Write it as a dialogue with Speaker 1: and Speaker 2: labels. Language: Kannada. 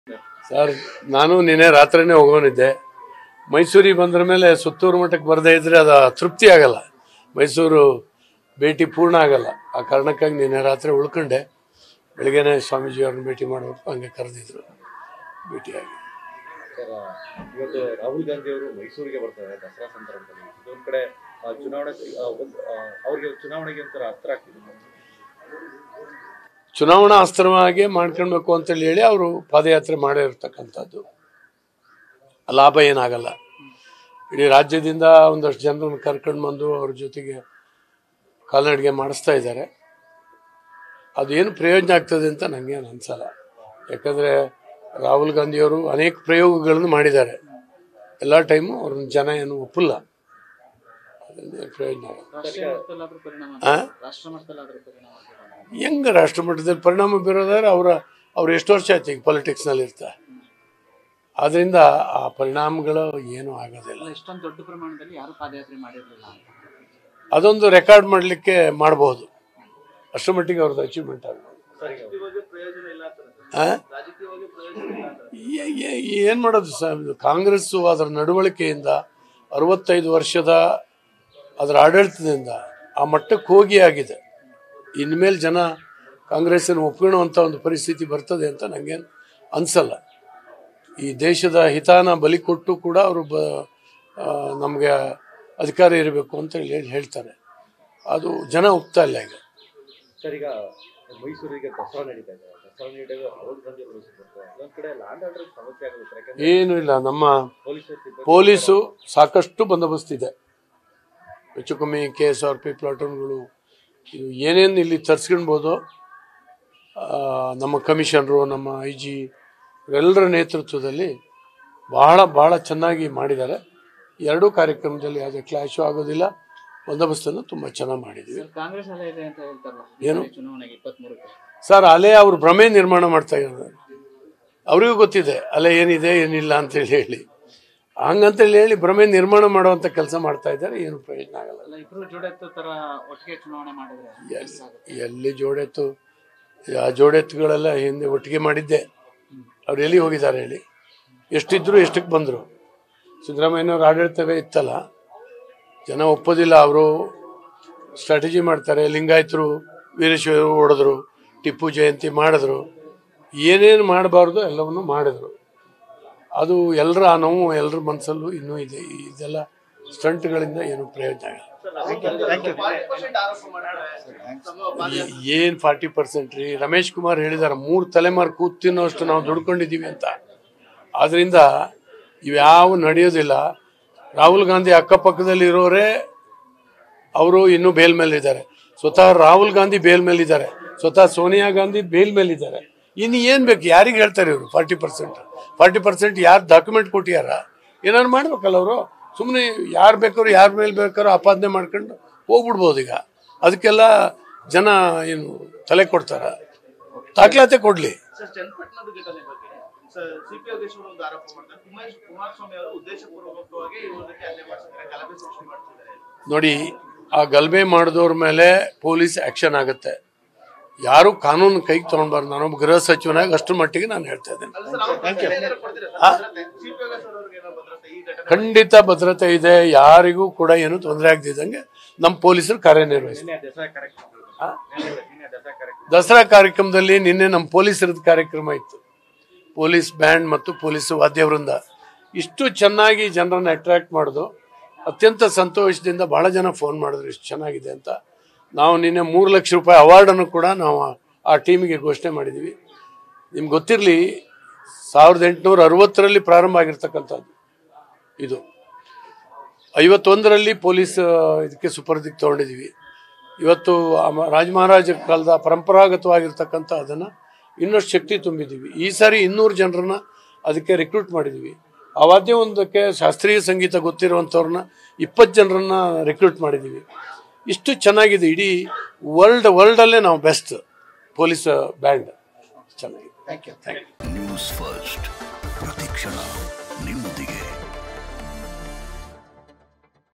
Speaker 1: ಸರ್ ನಾನು ನಿನ್ನೆ ರಾತ್ರಿನೇ ಹೋಗೋನಿದ್ದೆ ಮೈಸೂರಿಗೆ ಬಂದ್ರ ಮೇಲೆ ಸುತ್ತೂರು ಮಠಕ್ಕೆ ಬರದೇ ಇದ್ರೆ ಅದು ತೃಪ್ತಿ ಆಗಲ್ಲ ಮೈಸೂರು ಭೇಟಿ ಪೂರ್ಣ ಆಗಲ್ಲ ಆ ಕಾರಣಕ್ಕಾಗಿ ನಿನ್ನೆ ರಾತ್ರಿ ಉಳ್ಕೊಂಡೆ ಬೆಳಿಗ್ಗೆನೆ ಸ್ವಾಮೀಜಿಯವ್ರನ್ನ ಭೇಟಿ ಮಾಡಬೇಕು ಹಂಗೆ ಕರೆದಿದ್ರು ಭೇಟಿಯಾಗಿ
Speaker 2: ಸರ್ ಇವತ್ತು ರಾಹುಲ್ ಗಾಂಧಿ ಅವರು ಮೈಸೂರಿಗೆ ಬರ್ತಾರೆ ದಸರಾ ಸಂದರ್ಭದಲ್ಲಿ ಇದೊಂದ್ ಕಡೆ ಆ, ಚುನಾವಣೆ ಆ, ಒಂದ್, ಆ, ಅವ್ರಿಗೆ ಚುನಾವಣೆಗೆ ಒಂಥರ ಅಸ್ತ್ರ ಆಗ್ತಿದೆ
Speaker 1: ಚುನಾವಣಾ ಅಸ್ತ್ರವಾಗಿ ಮಾಡ್ಕೊಳ್ಬೇಕು ಅಂತೇಳಿ ಹೇಳಿ ಅವರು ಪಾದಯಾತ್ರೆ ಮಾಡಿರ್ತಕ್ಕಂಥದ್ದು ಲಾಭ ಏನಾಗಲ್ಲ ಇಡೀ ರಾಜ್ಯದಿಂದ ಒಂದಷ್ಟು ಜನರನ್ನು ಕರ್ಕೊಂಡು ಬಂದು ಅವ್ರ ಜೊತೆಗೆ ಕಾಲ್ನಡಿಗೆ ಮಾಡಿಸ್ತಾ ಇದ್ದಾರೆ ಅದು ಏನು ಪ್ರಯೋಜನ ಆಗ್ತದೆ ಅಂತ ನನಗೇನು ಅನ್ಸಲ್ಲ ಯಾಕಂದರೆ ರಾಹುಲ್ ಗಾಂಧಿಯವರು ಅನೇಕ ಪ್ರಯೋಗಗಳನ್ನು ಮಾಡಿದ್ದಾರೆ ಎಲ್ಲ ಟೈಮು ಅವ್ರನ್ನ ಜನ ಏನು ಒಪ್ಪಲ್ಲ ಅದರಿಂದ ಏನು ಪ್ರಯೋಜನ ಆಗಲ್ಲ
Speaker 3: ರಾಷ್ಟ್ರೀಯ ಮಟ್ಟದಲ್ಲಾದ್ರೂ ಪರಿಣಾಮ
Speaker 1: ಆ?
Speaker 3: ರಾಷ್ಟ್ರ ಮಟ್ಟದಲ್ಲಾದ್ರೂ ಪರಿಣಾಮ ಬೀರೋದು.
Speaker 1: ಹೆಂಗ ರಾಷ್ಟ್ರ ಮಟ್ಟದಲ್ಲಿ ಪರಿಣಾಮ ಬೀರೋದಾದ್ರೆ ಅವರ ಅವ್ರು ಎಷ್ಟು ವರ್ಷ ಆಯ್ತು ಈಗ ಪೊಲಿಟಿಕ್ಸ್ನಲ್ಲಿ ಇರ್ತಾರೆ ಆದ್ರಿಂದ ಆ ಪರಿಣಾಮಗಳು ಏನೂ ಆಗೋದಿಲ್ಲ
Speaker 3: ಅಲ್ಲ ಇಷ್ಟೊಂದು ದೊಡ್ಡ ಪ್ರಮಾಣದಲ್ಲಿ ಯಾರು ಪಾದಯಾತ್ರೆ ಮಾಡಿರ್ಲಿಲ್ಲ ಅಂತ
Speaker 1: ಅದೊಂದು ರೆಕಾರ್ಡ್ ಮಾಡಲಿಕ್ಕೆ ಮಾಡಬಹುದು ಅಷ್ಟರ ಮಟ್ಟಿಗೆ ಅವ್ರದ್ದು ಅಚೀವ್ಮೆಂಟ್ ಆಗ್ಬೋದು ಆ? ಏ- ಏ- ಏನ್ ಮಾಡೋದು ಸರ್ ಕಾಂಗ್ರೆಸ್ಸು ಅದರ ನಡವಳಿಕೆಯಿಂದ ಅರವತ್ತೈದು ವರ್ಷದ ಅದರ ಆಡಳಿತದಿಂದ ಆ ಮಟ್ಟಕ್ಕೆ ಹೋಗಿ ಆಗಿದೆ ಇನ್ಮೇಲೆ ಜನ ಕಾಂಗ್ರೆಸ್ಸನ್ನು ಒಪ್ಕೊಳ್ಳುವಂಥ ಒಂದು ಪರಿಸ್ಥಿತಿ ಬರ್ತದೆ ಅಂತ ನನಗೇನು ಅನ್ಸಲ್ಲ ಈ ದೇಶದ ಹಿತಾನ ಬಲಿ ಕೊಟ್ಟು ಕೂಡ ಅವರು ಬ ನಮಗೆ ಅಧಿಕಾರ ಇರಬೇಕು ಅಂತ ಹೇಳಿ ಹೇಳ್ತಾರೆ ಅದು ಜನ ಒಪ್ತಾ ಇಲ್ಲ ಈಗ
Speaker 2: ಸರ್ ಈಗ ಮೈಸೂರಿಗೆ ದಸರಾ ನಡೀತಾ ಇದೆ ದಸರಾ ನಡೀತಾಗ ರಾಹುಲ್ ಗಾಂಧಿ ಅವರು ಮೈಸೂರು ಬರ್ತಾರೆ ಅದೊಂದ್ ಕಡೆ ಲ್ಯಾಂಡ್ ಆರ್ಡರ್ ಸಮಸ್ಯೆ ಆಗುತ್ತೆ ಯಾಕಂದ್ರೆ
Speaker 1: ಏನೂ ಇಲ್ಲ ನಮ್ಮ
Speaker 2: ಪೊಲೀಸರು ಸಿಬ್ಬಂದಿ
Speaker 1: ಪೊಲೀಸು ಸಾಕಷ್ಟು ಬಂದೋಬಸ್ತ್ ಇದೆ ಹೆಚ್ಚು ಕಮ್ಮಿ ಕೆ ಎಸ್ ಆರ್ ಪಿ ಪ್ಲಾಟೂನ್ಗಳು ಇದು ಏನೇನು ಇಲ್ಲಿ ತರಿಸ್ಕೊಳ್ಬೋದು ನಮ್ಮ ಕಮಿಷನರು ನಮ್ಮ ಐ ಜಿ ಇವರೆಲ್ಲರ ನೇತೃತ್ವದಲ್ಲಿ ಬಹಳ ಬಹಳ ಚೆನ್ನಾಗಿ ಮಾಡಿದ್ದಾರೆ ಎರಡೂ ಕಾರ್ಯಕ್ರಮದಲ್ಲಿ ಯಾವುದೇ ಕ್ಲಾಶು ಆಗೋದಿಲ್ಲ ಬಂದೋಬಸ್ತನ್ನು ತುಂಬ ಚೆನ್ನಾಗಿ ಮಾಡಿದ್ದೀವಿ
Speaker 3: ಸರ್, ಕಾಂಗ್ರೆಸ್ ಅಲ್ಲ ಇದೆ ಅಂತ ಹೇಳ್ತಾರಲ್ಲ
Speaker 1: ಏನು?
Speaker 3: ಈ ಚುನಾವಣೆಗೆ ಇಪ್ಪತ್ಮೂರಕ್ಕೆ
Speaker 1: ಸರ್ ಅಲೆ ಅವ್ರು ಭ್ರಮೆ ನಿರ್ಮಾಣ ಮಾಡ್ತಾ ಇದ್ದಾರೆ ಅವರಿಗೂ ಗೊತ್ತಿದೆ ಅಲೆ ಏನಿದೆ ಏನಿಲ್ಲ ಅಂತೇಳಿ ಹೇಳಿ ಹಂಗಂತೇಳಿ ಹೇಳಿ ಭ್ರಮೆ ನಿರ್ಮಾಣ ಮಾಡುವಂಥ ಕೆಲಸ ಮಾಡ್ತಾ ಇದ್ದಾರೆ ಏನು ಪ್ರಯೋಜನ ಆಗಲ್ಲ
Speaker 3: ಅಲ್ಲ ಇಬ್ರು ಜೋಡೆತ್ತು ತರ ಒಟ್ಟಿಗೆ ಚುನಾವಣೆ ಮಾಡಿದ್ರೆ
Speaker 1: ಎಲ್ಲಿ ಎಲ್ಲಿ ಜೋಡೆತ್ತು ಆ ಜೋಡೆತ್ತುಗಳೆಲ್ಲ ಹಿಂದೆ ಒಟ್ಟಿಗೆ ಮಾಡಿದ್ದೆ ಅವ್ರು ಎಲ್ಲಿ ಹೋಗಿದ್ದಾರೆ ಹೇಳಿ ಎಷ್ಟಿದ್ರು ಎಷ್ಟಕ್ಕೆ ಬಂದರು ಸಿದ್ದರಾಮಯ್ಯನವ್ರ ಆಡಳಿತವೇ ಇತ್ತಲ್ಲ ಜನ ಒಪ್ಪೋದಿಲ್ಲ ಅವರು ಸ್ಟ್ರಾಟಜಿ ಮಾಡ್ತಾರೆ ಲಿಂಗಾಯತರು ವೀರೇಶ್ವರ ಹೊಡೆದ್ರು ಟಿಪ್ಪು ಜಯಂತಿ ಮಾಡಿದ್ರು ಏನೇನು ಮಾಡಬಾರ್ದು ಎಲ್ಲವನ್ನು ಮಾಡಿದ್ರು ಅದು ಎಲ್ಲರ ಆ ನೋವು ಎಲ್ಲರ ಮನಸ್ಸಲ್ಲೂ ಇನ್ನೂ ಇದೆ ಇದೆಲ್ಲ ಸ್ಟಂಟ್ಗಳಿಂದ ಏನು ಪ್ರಯೋಜನ ಆಗಲ್ಲ ಏನ್ ಫಾರ್ಟಿ ಪರ್ಸೆಂಟ್ ರೀ ರಮೇಶ್ ಕುಮಾರ್ ಹೇಳಿದಾರೆ ಮೂರು ತಲೆಮಾರು ಕೂತ್ ತಿನ್ನೋಷ್ಟು ನಾವು ದುಡ್ಕೊಂಡಿದ್ದೀವಿ ಅಂತ ಆದ್ರಿಂದ ಇವ್ಯಾವ ನಡೆಯೋದಿಲ್ಲ ರಾಹುಲ್ ಗಾಂಧಿ ಅಕ್ಕಪಕ್ಕದಲ್ಲಿ ಇರೋರೇ ಅವರು ಇನ್ನೂ ಬೇಲ್ ಮೇಲಿದ್ದಾರೆ ಸ್ವತಃ ರಾಹುಲ್ ಗಾಂಧಿ ಬೇಲ್ ಮೇಲಿದ್ದಾರೆ ಸ್ವತಃ ಸೋನಿಯಾ ಗಾಂಧಿ ಬೇಲ್ ಮೇಲಿದ್ದಾರೆ ಇನ್ನು ಏನು ಬೇಕು ಯಾರಿಗೆ ಹೇಳ್ತಾರೆ ಇವರು ಫಾರ್ಟಿ ಪರ್ಸೆಂಟ್ ಫಾರ್ಟಿ ಪರ್ಸೆಂಟ್ ಯಾರು ಡಾಕ್ಯುಮೆಂಟ್ ಕೊಟ್ಟಿಯಾರ ಏನಾರು ಮಾಡ್ಬೇಕಲ್ಲ ಅವರು ಸುಮ್ಮನೆ ಯಾರು ಬೇಕಾದ್ರು ಯಾರ ಮೇಲೆ ಬೇಕಾದ್ರೂ ಆಪಾದನೆ ಮಾಡ್ಕೊಂಡು ಹೋಗ್ಬಿಡ್ಬೋದು ಈಗ ಅದಕ್ಕೆಲ್ಲ ಜನ ಏನು ತಲೆ ಕೊಡ್ತಾರ ದಾಖಲಾತಿ ಕೊಡ್ಲಿ
Speaker 4: ಸರ್ ಚನ್ನಪಟ್ಟಣದ ಘಟನೆ ಬಗ್ಗೆ ಸರ್ ಸಿಪಿ ಯೋಗೇಶ್ವರ ಒಂದು ಆರೋಪ ಮಾಡ್ತಾರೆ ಕುಮಾರ್ ಕುಮಾರಸ್ವಾಮಿ ಅವರು ಉದ್ದೇಶಪೂರ್ವಕವಾಗಿ ಇವುದಕ್ಕೆ ಹಲ್ಲೆ ಮಾಡ್ತಿದ್ದಾರೆ ಗಲಭೆ ಸೃಷ್ಟಿ ಮಾಡ್ತಿದ್ದಾರೆ
Speaker 1: ನೋಡಿ ಆ ಗಲಭೆ ಮಾಡಿದವ್ರ ಮೇಲೆ ಪೊಲೀಸ್ ಆಕ್ಷನ್ ಆಗುತ್ತೆ ಯಾರು ಕಾನೂನು ಕೈಗೆ ತಗೊಂಡ್ಬಾರ್ದು ನಾನೊಬ್ಬ ಗೃಹ ಸಚಿವನಾಗಿ ಅಷ್ಟರ ಮಟ್ಟಿಗೆ ನಾನು ಹೇಳ್ತಾ ಇದ್ದೇನೆ
Speaker 4: ಅಲ್ಲ ಸರ್ ಅವ್ರು ಕೊಡ್ತೀರಾ ಸರ್ ಭದ್ರತೆ ಸಿಪಿ ಯೋಗೇಶ್ವರ ಅವ್ರಿಗೆ ಏನೋ ಭದ್ರತೆ ಈ ಘಟನೆ
Speaker 1: ಖಂಡಿತ ಭದ್ರತೆ ಇದೆ ಯಾರಿಗೂ ಕೂಡ ಏನು ತೊಂದರೆ ಆಗದಿದ್ದಂಗೆ ನಮ್ಮ ಪೊಲೀಸರು ಕಾರ್ಯನಿರ್ವಹಿಸ್ತಾರೆ
Speaker 2: ನಿನ್ನೆ ದಸರಾ ಕಾರ್ಯಕ್ರಮ
Speaker 1: ಆ?
Speaker 2: ನಿನ್ನೆ ನಿನ್ನೆ ದಸರಾ ಕಾರ್ಯಕ್ರಮ
Speaker 1: ದಸರಾ ಕಾರ್ಯಕ್ರಮದಲ್ಲಿ ನಿನ್ನೆ ನಮ್ಮ ಪೊಲೀಸರದ ಕಾರ್ಯಕ್ರಮ ಇತ್ತು ಪೊಲೀಸ್ ಬ್ಯಾಂಡ್ ಮತ್ತು ಪೊಲೀಸ್ ವಾದ್ಯವೃಂದ ಇಷ್ಟು ಚೆನ್ನಾಗಿ ಜನರನ್ನ ಅಟ್ರಾಕ್ಟ್ ಮಾಡೋದು ಅತ್ಯಂತ ಸಂತೋಷದಿಂದ ಬಹಳ ಜನ ಫೋನ್ ಮಾಡಿದ್ರು ಇಷ್ಟು ಚೆನ್ನಾಗಿದೆ ಅಂತ ನಾವು ನಿನ್ನೆ ಮೂರು ಲಕ್ಷ ರೂಪಾಯಿ ಅವಾರ್ಡನ್ನು ಕೂಡ ನಾವು ಆ- ಆ ಟೀಮಿಗೆ ಘೋಷಣೆ ಮಾಡಿದ್ದೀವಿ ನಿಮ್ಗೆ ಗೊತ್ತಿರಲಿ ಸಾವಿರದ ಎಂಟುನೂರ ಅರವತ್ತರಲ್ಲಿ ಪ್ರಾರಂಭ ಆಗಿರ್ತಕ್ಕಂಥದ್ದು ಇದು ಐವತ್ತೊಂದರಲ್ಲಿ ಪೊಲೀಸ್ ಆ, ಇದಕ್ಕೆ ಸುಪರ್ದಿಗೆ ತಗೊಂಡಿದ್ದೀವಿ ಇವತ್ತು ಆ ಮ- ರಾಜ ಮಹಾರಾಜ ಕಾಲದ ಪರಂಪರಾಗತವಾಗಿರ್ತಕ್ಕಂಥ ಅದನ್ನು ಇನ್ನಷ್ಟು ಶಕ್ತಿ ತುಂಬಿದ್ದೀವಿ ಈ ಸಾರಿ ಇನ್ನೂರು ಜನರನ್ನ ಅದಕ್ಕೆ ರಿಕ್ರೂಟ್ ಮಾಡಿದ್ದೀವಿ ಆ ವಾದ್ಯವೊಂದಕ್ಕೆ ಶಾಸ್ತ್ರೀಯ ಸಂಗೀತ ಗೊತ್ತಿರುವಂಥವ್ರನ್ನ ಇಪ್ಪತ್ತು ಜನರನ್ನ ರಿಕ್ರೂಟ್ ಮಾಡಿದ್ದೀವಿ ಇಷ್ಟು ಚೆನ್ನಾಗಿದೆ ಇಡೀ ವರ್ಲ್ಡ್ ವರ್ಲ್ಡಲ್ಲೇ ನಾವು ಬೆಸ್ಟ್ ಪೊಲೀಸ್ ಬ್ಯಾಂಡ್ ಚೆನ್ನಾಗಿದೆ ಥ್ಯಾಂಕ್ ಯು
Speaker 5: ನ್ಯೂಸ್ ಫಸ್ಟ್ ಪ್ರತಿಕ್ಷಣ ನಿಮ್ಮೊಂದಿಗೆ